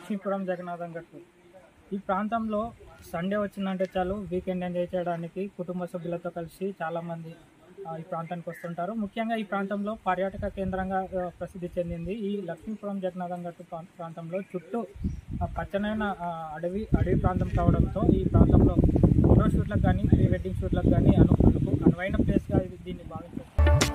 లక్ష్మీపురం జగన్నాథం గట్టు ఈ ప్రాంతంలో సండే వచ్చిందంటే చాలు వీకెండ్ ఎంజాయ్ చేయడానికి కుటుంబ సభ్యులతో కలిసి చాలామంది ఆ, ఈ ప్రాంతానికి వస్తుంటారు ముఖ్యంగా ఈ ప్రాంతంలో పర్యాటక కేంద్రంగా ఆ, ప్రసిద్ధి చెందింది ఈ లక్ష్మీపురం జగన్నాథం గట్టు ప్రా- ప్రాంతంలో చుట్టూ ఆ, పచ్చనైన ఆ, అడవి అడవి ప్రాంతం కావడంతో ఈ ప్రాంతంలో ఫోటో షూట్లకు కానీ ప్రీ వెడ్డింగ్ షూట్లకు కానీ అను అనుకు అనువైన ప్లేస్గా ఇది దీన్ని భావించారు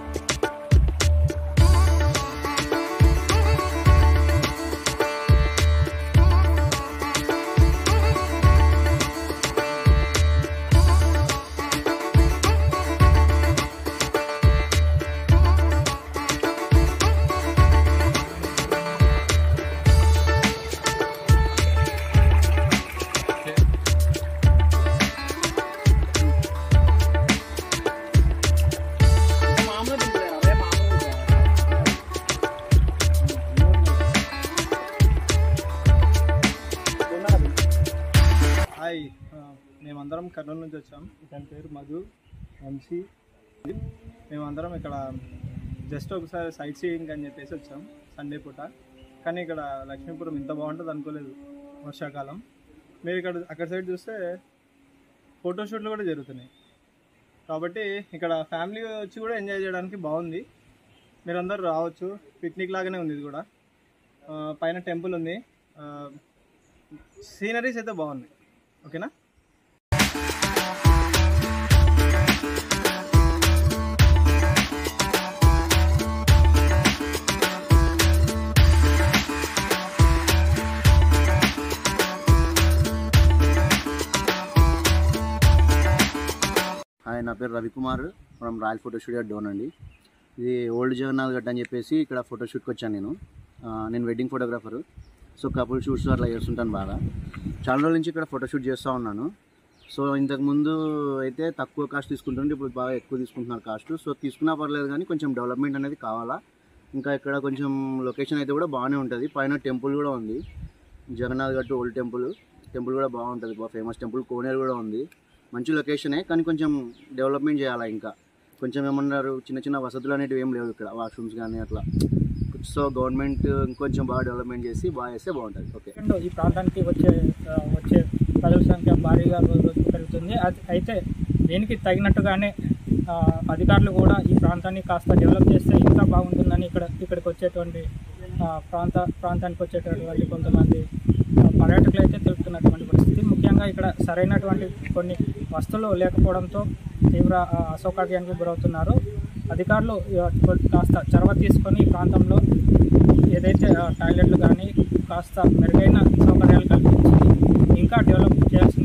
హాయ్ ఆ, మేమందరం కర్నూలు నుంచి వచ్చాం ఇతని పేరు మధు వంశీ మేమందరం ఇక్కడ జస్ట్ ఒకసారి సైట్ సీయింగ్ అని చెప్పేసి వచ్చాం సండే పూట కానీ ఇక్కడ లక్ష్మీపురం ఇంత బాగుంటుంది అనుకోలేదు వర్షాకాలం మీరు ఇక్కడ అక్కడ సైడ్ చూస్తే ఫోటోషూట్లు కూడా జరుగుతున్నాయి కాబట్టి ఇక్కడ ఫ్యామిలీ వచ్చి కూడా ఎంజాయ్ చేయడానికి బాగుంది మీరందరూ రావచ్చు పిక్నిక్ లాగానే ఉంది ఇది కూడా ఆ, పైన టెంపుల్ ఉంది సీనరీస్ అయితే బాగున్నాయి ఓకేనా హాయ్ నా పేరు Ravikumar from royal photo studio Dhone అండి ఇది ఓల్డ్ జగన్నాథ్ గట్ అని చెప్పేసి ఇక్కడ ఫోటోషూట్కి వచ్చాను నేను ఆ, నేను wedding photographer so couple shoots అట్లా చేస్తుంటాను బాగా చాలా రోజుల నుంచి ఇక్కడ ఫోటోషూట్ చేస్తూ ఉన్నాను సో ఇంతకుముందు అయితే తక్కువ కాస్ట్ తీసుకుంటుంటే ఇప్పుడు బాగా ఎక్కువ తీసుకుంటున్నారు కాస్ట్ సో తీసుకున్నా పర్లేదు కానీ కొంచెం డెవలప్మెంట్ అనేది కావాలా ఇంకా ఇక్కడ కొంచెం లొకేషన్ అయితే కూడా బాగానే ఉంటుంది పైన టెంపుల్ కూడా ఉంది జగన్నాథ్ గట్టు ఓల్డ్ టెంపుల్ టెంపుల్ కూడా బాగుంటుంది బాగా ఫేమస్ టెంపుల్ కోనేరు కూడా ఉంది మంచి లొకేషనే కానీ కొంచెం డెవలప్మెంట్ చేయాలా ఇంకా కొంచెం ఏమన్నారు చిన్న చిన్న వసతులు అనేటివి ఏం లేవు ఇక్కడ వాష్రూమ్స్ కానీ అట్లా సో గవర్నమెంట్ ఇంకొంచెం బాగా డెవలప్మెంట్ చేసి బాగా చేస్తే బాగుంటుంది ఓకే సెకండ్ ఈ ప్రాంతానికి వచ్చే ఆ, వచ్చే ప్రజల సంఖ్య భారీగా రోజు రోజు పెరుగుతుంది అది- అయితే దీనికి తగినట్టుగానే ఆ, అధికారులు కూడా ఈ ప్రాంతాన్ని కాస్త డెవలప్ చేస్తే ఇంకా బాగుంటుందని ఇక్కడ ఇక్కడికి వచ్చేటువంటి ఆ, ప్రాంత ప్రాంతానికి వచ్చేటటువంటి కొంతమంది ఆ, పర్యాటకులు అయితే తెలుపుతున్నటువంటి పరిస్థితి ముఖ్యంగా ఇక్కడ సరైనటువంటి కొన్ని వస్తువులు లేకపోవడంతో తీవ్ర ఆ, అసౌకర్యానికి గురవుతున్నారు అధికారులు ఆ, కాస్త చొరవ తీసుకొని ఈ ప్రాంతంలో ఏదైతే ఆ, టాయిలెట్లు కానీ కాస్త మెరుగైన సౌకర్యాలు కల్పించి ఇంకా డెవలప్ చేయాల్సిన